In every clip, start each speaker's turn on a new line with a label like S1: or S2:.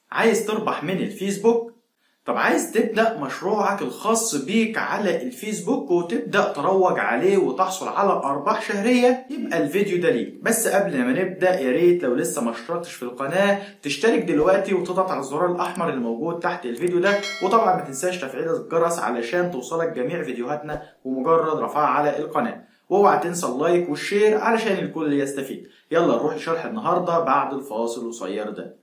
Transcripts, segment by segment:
S1: عايز تربح من الفيسبوك طب عايز تبدأ مشروعك الخاص بيك على الفيسبوك وتبدأ تروج عليه وتحصل على أرباح شهرية يبقى الفيديو ده ليك بس قبل ما نبدأ يا ريت لو لسه ما اشتركتش في القناة تشترك دلوقتي وتضغط على الزرار الأحمر اللي موجود تحت الفيديو ده وطبعا ما تنساش تفعيل الجرس علشان توصلك جميع فيديوهاتنا بمجرد رفعها على القناة واوعى تنسى اللايك والشير علشان الكل يستفيد يلا نروح لشرح النهارده بعد الفاصل القصير ده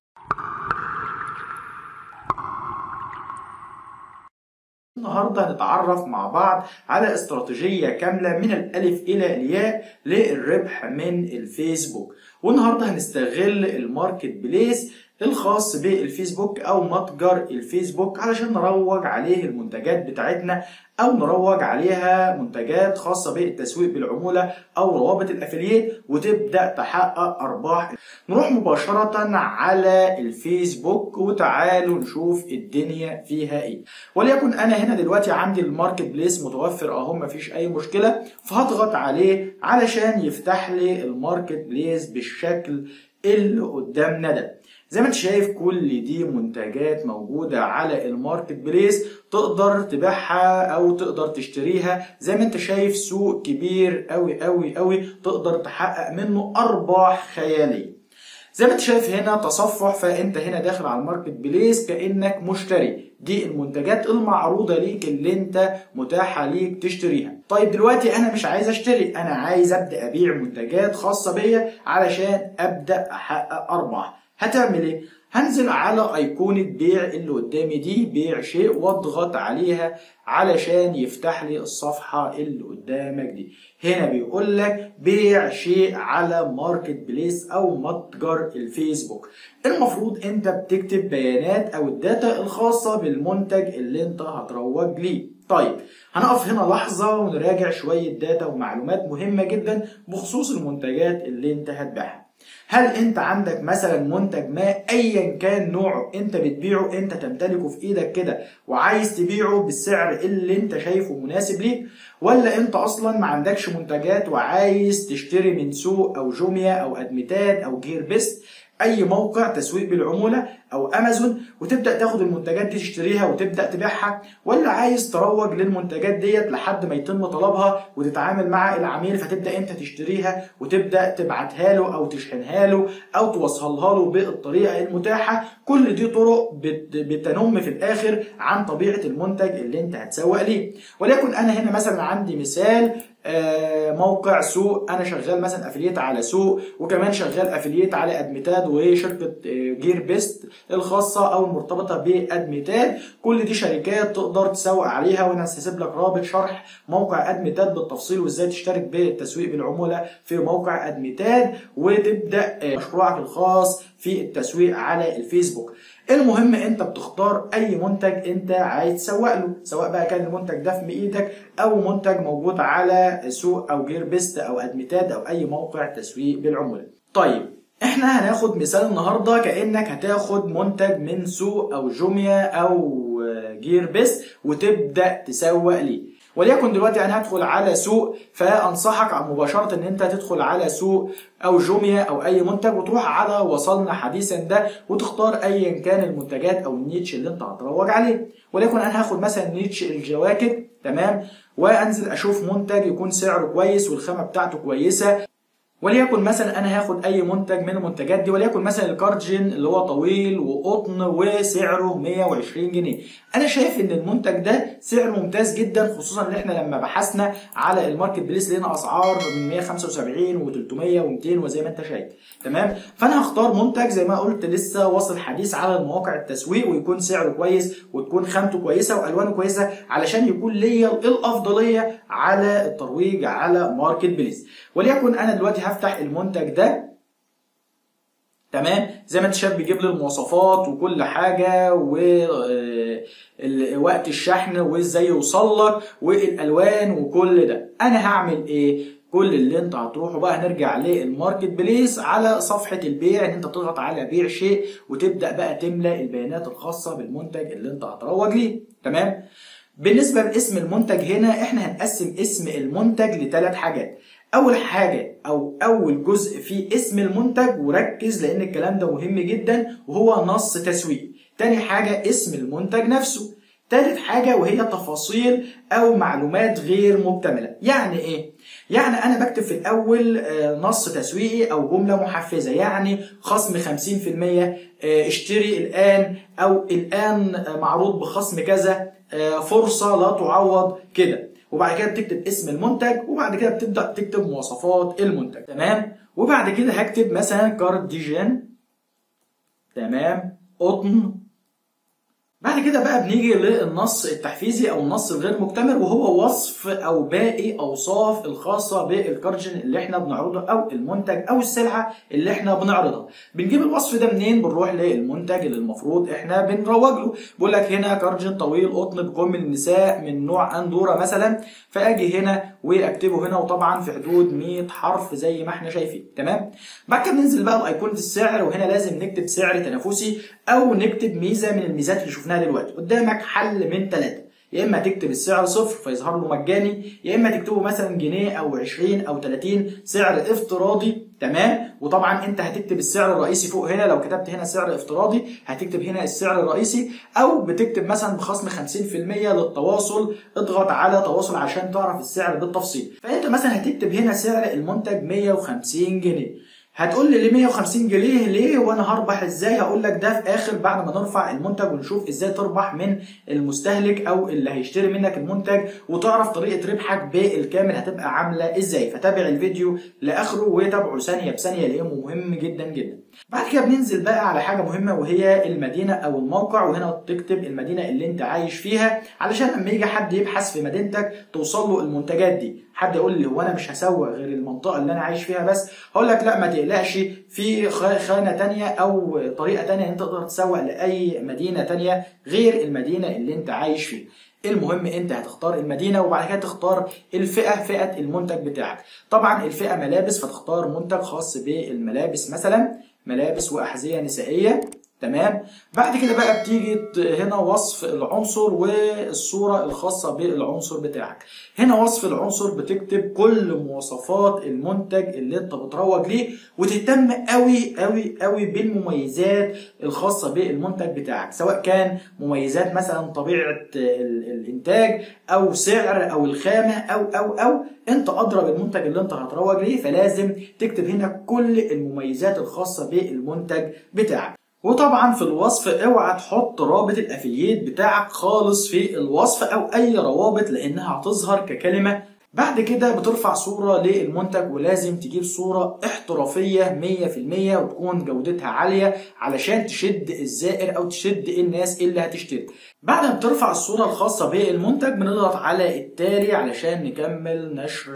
S1: النهارده هنتعرف مع بعض على استراتيجية كاملة من الألف إلى الياء للربح من الفيسبوك والنهارده هنستغل الماركت بليس الخاص بالفيسبوك او متجر الفيسبوك علشان نروج عليه المنتجات بتاعتنا او نروج عليها منتجات خاصه بالتسويق بالعموله او روابط الافلييت وتبدا تحقق ارباح نروح مباشره على الفيسبوك وتعالوا نشوف الدنيا فيها ايه وليكن انا هنا دلوقتي عندي الماركت بليس متوفر اهو مفيش اي مشكله فهضغط عليه علشان يفتح لي الماركت بليس بالشكل اللي قدامنا ده زي ما انت شايف كل دي منتجات موجودة على الماركت بليس تقدر تبيعها او تقدر تشتريها زي ما انت شايف سوق كبير قوي قوي قوي تقدر تحقق منه ارباح خيالية زي ما انت شايف هنا تصفح فانت هنا داخل على الماركت بليس كانك مشتري دي المنتجات المعروضة ليك اللي انت متاحة ليك تشتريها طيب دلوقتي انا مش عايز اشتري انا عايز ابدا ابيع منتجات خاصة بيا علشان ابدا احقق ارباح هتعمل ايه؟ هنزل على ايقونة بيع اللي قدامي دي بيع شيء واضغط عليها علشان يفتح لي الصفحة اللي قدامك دي هنا بيقول لك بيع شيء على ماركت بليس او متجر الفيسبوك المفروض انت بتكتب بيانات او الداتا الخاصة بالمنتج اللي انت هتروج ليه طيب هنقف هنا لحظة ونراجع شوية داتا ومعلومات مهمة جدا بخصوص المنتجات اللي انت هتبيعها هل انت عندك مثلا منتج ما ايا كان نوعه انت بتبيعه انت تمتلكه في ايدك كده وعايز تبيعه بالسعر اللي انت شايفه مناسب ليك ولا انت اصلا ما عندكش منتجات وعايز تشتري من سوق او جوميا او ادميتاد او جير بيست اي موقع تسويق بالعموله او امازون وتبدا تاخد المنتجات دي تشتريها وتبدا تبيعها ولا عايز تروج للمنتجات ديت لحد ما يتم طلبها وتتعامل مع العميل فتبدا انت تشتريها وتبدا تبعتها له او تشحنها له او توصلها له بالطريقه المتاحه كل دي طرق بتنم في الاخر عن طبيعه المنتج اللي انت هتسوق ليه وليكن انا هنا مثلا عندي مثال موقع سوق انا شغال مثلا افلييت على سوق وكمان شغال افلييت على ادميتاد وشركه جير بيست الخاصه او المرتبطه بادميتاد كل دي شركات تقدر تسوق عليها وانا هسيب لك رابط شرح موقع ادميتاد بالتفصيل وازاي تشترك بالتسويق بالعموله في موقع ادميتاد وتبدا مشروعك الخاص في التسويق على الفيسبوك المهم انت بتختار اي منتج انت عايز تسوق له سواء بقى كان المنتج ده في ايدك او منتج موجود على سوق او جير بيست او ادميتاد او اي موقع تسويق بالعموله طيب احنا هناخد مثال النهارده كانك هتاخد منتج من سوق او جوميا او جير بيست وتبدا تسوق ليه وليكن دلوقتي انا هدخل على سوق فانصحك مباشره ان انت تدخل على سوق او جوميا او اي منتج وتروح على وصلنا حديثا ده وتختار ايا كان المنتجات او النيتش اللي انت هتروج عليه وليكن انا هاخد مثلا نيتش الجواكت تمام وانزل اشوف منتج يكون سعره كويس والخامه بتاعته كويسه وليكن مثلا انا هاخد اي منتج من المنتجات دي وليكن مثلا الكارتجين اللي هو طويل وقطن وسعره 120 جنيه انا شايف ان المنتج ده سعره ممتاز جدا خصوصا ان احنا لما بحثنا على الماركت بليس لقينا اسعار من 175 و300 و200 وزي ما انت شايف تمام فانا هختار منتج زي ما قلت لسه واصل حديث على مواقع التسويق ويكون سعره كويس وتكون خامته كويسه والوانه كويسه علشان يكون ليا الافضليه على الترويج على ماركت بليس وليكن انا دلوقتي هفتح المنتج ده تمام زي ما انت شايف بيجيب لي المواصفات وكل حاجه ووقت الشحن وازاي يوصل لك والالوان وكل ده انا هعمل ايه كل اللي انت هتروحه بقى هنرجع للماركت بليس على صفحه البيع ان انت تضغط على بيع شيء وتبدا بقى تملى البيانات الخاصه بالمنتج اللي انت هتروج ليه تمام بالنسبه لاسم المنتج هنا احنا هنقسم اسم المنتج لثلاث حاجات اول حاجه او اول جزء في اسم المنتج وركز لان الكلام ده مهم جدا وهو نص تسويقي تاني حاجه اسم المنتج نفسه تالت حاجة وهي تفاصيل أو معلومات غير مكتملة يعني إيه؟ يعني أنا بكتب في الأول نص تسويقي أو جملة محفزة يعني خصم 50% اشتري الآن أو الآن معروض بخصم كذا فرصة لا تعوض كده وبعد كده بتكتب اسم المنتج وبعد كده بتبدأ تكتب مواصفات المنتج تمام وبعد كده هكتب مثلا كارديجان تمام قطن بعد كده بقى بنيجي للنص التحفيزي او النص الغير مكتمل وهو وصف او باقي اوصاف الخاصه بالكارجن اللي احنا بنعرضه او المنتج او السلعه اللي احنا بنعرضها بنجيب الوصف ده منين بنروح للمنتج اللي المفروض احنا بنروج له بقول لك هنا كارجن طويل قطن بكم النساء من نوع اندوره مثلا فاجي هنا واكتبه هنا وطبعا في حدود 100 حرف زي ما احنا شايفين تمام بعد كده ننزل بقى لايقونه السعر وهنا لازم نكتب سعر تنافسي او نكتب ميزه من الميزات اللي شفناها دلوقتي قدامك حل من ثلاثه يا اما تكتب السعر صفر فيظهر له مجاني يا اما تكتبه مثلا جنيه او 20 او 30 سعر افتراضي تمام وطبعا انت هتكتب السعر الرئيسي فوق هنا لو كتبت هنا سعر افتراضي هتكتب هنا السعر الرئيسي او بتكتب مثلا بخصم 50% للتواصل اضغط على تواصل عشان تعرف السعر بالتفصيل فانت مثلا هتكتب هنا سعر المنتج 150 جنيه هتقول لي ليه 150 جنيه ليه وانا هربح ازاي هقول لك ده في اخر بعد ما نرفع المنتج ونشوف ازاي تربح من المستهلك او اللي هيشتري منك المنتج وتعرف طريقه ربحك بالكامل هتبقى عامله ازاي فتابع الفيديو لاخره وتابعه ثانيه بثانيه لانه مهم جدا جدا بعد كده بننزل بقى على حاجه مهمه وهي المدينه او الموقع وهنا تكتب المدينه اللي انت عايش فيها علشان لما يجي حد يبحث في مدينتك توصل له المنتجات دي حد يقول لي هو انا مش هسوق غير المنطقه اللي انا عايش فيها بس هقول لك لا ما تقلقش في خانه تانية او طريقه تانية انت تقدر تسوق لاي مدينه تانية غير المدينه اللي انت عايش فيها المهم انت هتختار المدينه وبعد كده تختار الفئه فئه المنتج بتاعك طبعا الفئه ملابس فتختار منتج خاص بالملابس مثلا ملابس واحذيه نسائيه تمام بعد كده بقى بتيجي هنا وصف العنصر والصورة الخاصة بالعنصر بتاعك هنا وصف العنصر بتكتب كل مواصفات المنتج اللي انت بتروج ليه وتهتم قوي قوي قوي بالمميزات الخاصة بالمنتج بتاعك سواء كان مميزات مثلا طبيعة الانتاج او سعر او الخامة او او او انت ادرى بالمنتج اللي انت هتروج ليه فلازم تكتب هنا كل المميزات الخاصة بالمنتج بتاعك وطبعا في الوصف اوعى تحط رابط الافيليت بتاعك خالص في الوصف او اي روابط لانها هتظهر ككلمه بعد كده بترفع صورة للمنتج ولازم تجيب صورة احترافية 100% وتكون جودتها عالية علشان تشد الزائر أو تشد الناس اللي هتشتري بعد ما بترفع الصورة الخاصة بالمنتج بنضغط على التالي علشان نكمل نشر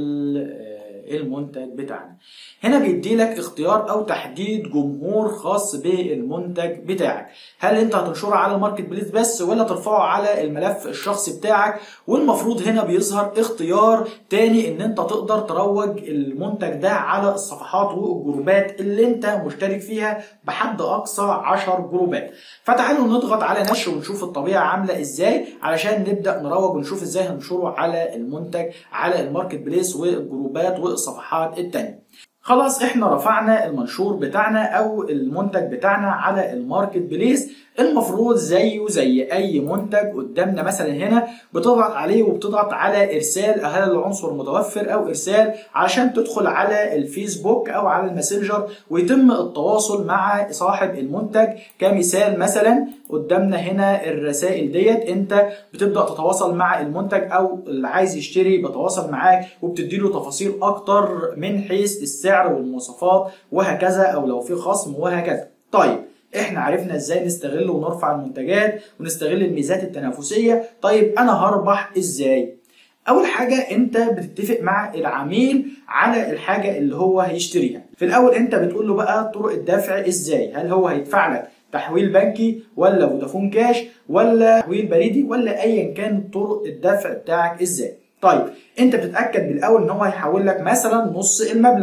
S1: المنتج بتاعنا هنا بيدي لك اختيار او تحديد جمهور خاص بالمنتج بتاعك هل انت هتنشره على الماركت بليس بس ولا ترفعه على الملف الشخصي بتاعك والمفروض هنا بيظهر اختيار تاني ان انت تقدر تروج المنتج ده على الصفحات والجروبات اللي انت مشترك فيها بحد اقصى 10 جروبات فتعالوا نضغط على نشر ونشوف الطبيعه عامله ازاي علشان نبدا نروج ونشوف ازاي هنشره على المنتج على الماركت بليس والجروبات والصفحات التانيه خلاص احنا رفعنا المنشور بتاعنا او المنتج بتاعنا على الماركت بليس المفروض زيه زي اي منتج قدامنا مثلا هنا بتضغط عليه وبتضغط على ارسال هل العنصر متوفر او ارسال عشان تدخل على الفيسبوك او على الماسنجر ويتم التواصل مع صاحب المنتج كمثال مثلا قدامنا هنا الرسائل ديت انت بتبدا تتواصل مع المنتج او اللي عايز يشتري بتواصل معاك وبتديله تفاصيل اكتر من حيث السعر والمواصفات وهكذا او لو في خصم وهكذا طيب احنا عرفنا ازاي نستغل ونرفع المنتجات ونستغل الميزات التنافسيه طيب انا هربح ازاي اول حاجه انت بتتفق مع العميل على الحاجه اللي هو هيشتريها في الاول انت بتقول له بقى طرق الدفع ازاي هل هو هيدفع لك تحويل بنكي ولا فودافون كاش ولا تحويل بريدي ولا ايا كان طرق الدفع بتاعك ازاي طيب انت بتتاكد بالاول ان هو هيحول لك مثلا نص المبلغ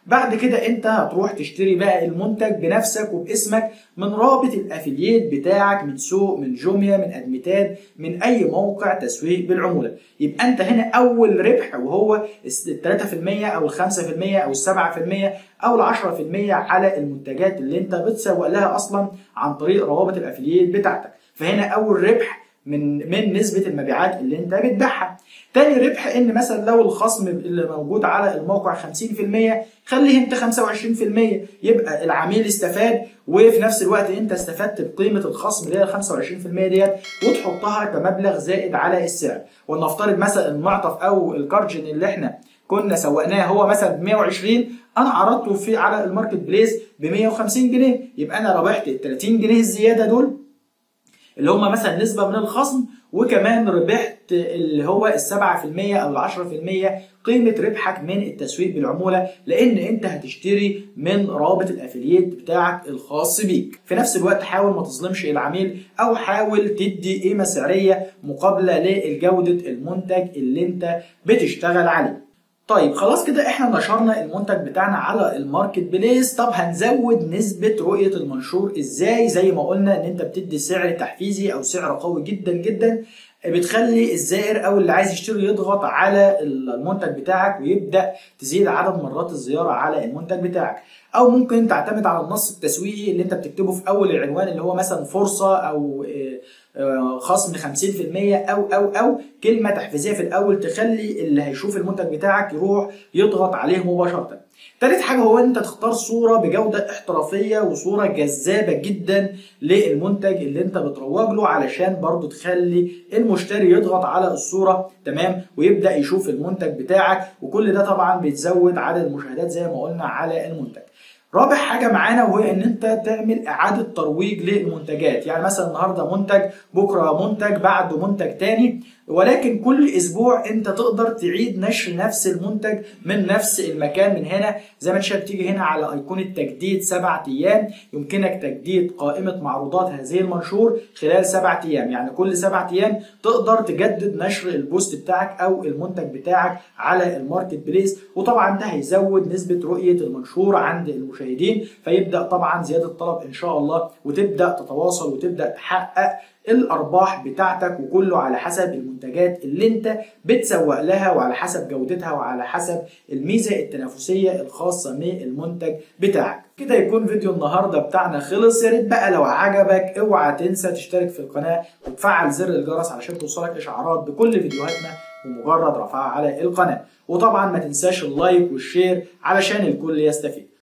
S1: بعد كده انت هتروح تشتري بقى المنتج بنفسك وباسمك من رابط الافiliate بتاعك من سوق من جوميا من ادميتاد من اي موقع تسويق بالعموله يبقى انت هنا اول ربح وهو ال 3% او ال 5% او ال 7% او ال 10% على المنتجات اللي انت بتسوق لها اصلا عن طريق روابط الافiliate بتاعتك فهنا اول ربح من من نسبه المبيعات اللي انت بتبيعها. تاني ربح ان مثلا لو الخصم اللي موجود على الموقع 50% خليه انت 25% يبقى العميل استفاد وفي نفس الوقت انت استفدت بقيمه الخصم اللي هي ال 25% ديت وتحطها كمبلغ زائد على السعر ولنفترض مثلا المعطف او الكارجن اللي احنا كنا سوقناه هو مثلا ب 120 انا عرضته في على الماركت بليس ب 150 جنيه يبقى انا ربحت ال 30 جنيه الزياده دول اللي هم مثلا نسبة من الخصم وكمان ربحت اللي هو ال 7% او ال 10% قيمة ربحك من التسويق بالعمولة لأن أنت هتشتري من رابط الأفلييت بتاعك الخاص بيك. في نفس الوقت حاول ما تظلمش العميل أو حاول تدي قيمة سعرية مقابلة لجودة المنتج اللي أنت بتشتغل عليه. طيب خلاص كده احنا نشرنا المنتج بتاعنا على الماركت بليس طب هنزود نسبة رؤية المنشور ازاي زي ما قلنا ان انت بتدي سعر تحفيزي او سعر قوي جدا جدا بتخلي الزائر او اللي عايز يشتري يضغط على المنتج بتاعك ويبدا تزيد عدد مرات الزياره على المنتج بتاعك او ممكن تعتمد على النص التسويقي اللي انت بتكتبه في اول العنوان اللي هو مثلا فرصه او خصم 50% او او او كلمه تحفيزيه في الاول تخلي اللي هيشوف المنتج بتاعك يروح يضغط عليه مباشره. تالت حاجه هو انت تختار صوره بجوده احترافيه وصوره جذابه جدا للمنتج اللي انت بتروج له علشان برضو تخلي المشتري يضغط على الصوره تمام ويبدا يشوف المنتج بتاعك وكل ده طبعا بيتزود عدد المشاهدات زي ما قلنا على المنتج. رابع حاجه معانا وهي ان انت تعمل اعاده ترويج للمنتجات يعني مثلا النهارده منتج بكره منتج بعده منتج تاني ولكن كل اسبوع انت تقدر تعيد نشر نفس المنتج من نفس المكان من هنا زي ما انت شايف تيجي هنا على ايقونه تجديد سبعة ايام يمكنك تجديد قائمه معروضات هذه المنشور خلال سبعة ايام يعني كل سبعة ايام تقدر تجدد نشر البوست بتاعك او المنتج بتاعك على الماركت بليس وطبعا ده هيزود نسبه رؤيه المنشور عند المشاهدين فيبدا طبعا زياده الطلب ان شاء الله وتبدا تتواصل وتبدا تحقق الارباح بتاعتك وكله على حسب المنتجات اللي انت بتسوق لها وعلى حسب جودتها وعلى حسب الميزه التنافسيه الخاصه بالمنتج بتاعك كده يكون فيديو النهارده بتاعنا خلص يا ريت بقى لو عجبك اوعى تنسى تشترك في القناه وتفعل زر الجرس علشان توصلك اشعارات بكل فيديوهاتنا بمجرد رفعها على القناه وطبعا ما تنساش اللايك والشير علشان الكل يستفيد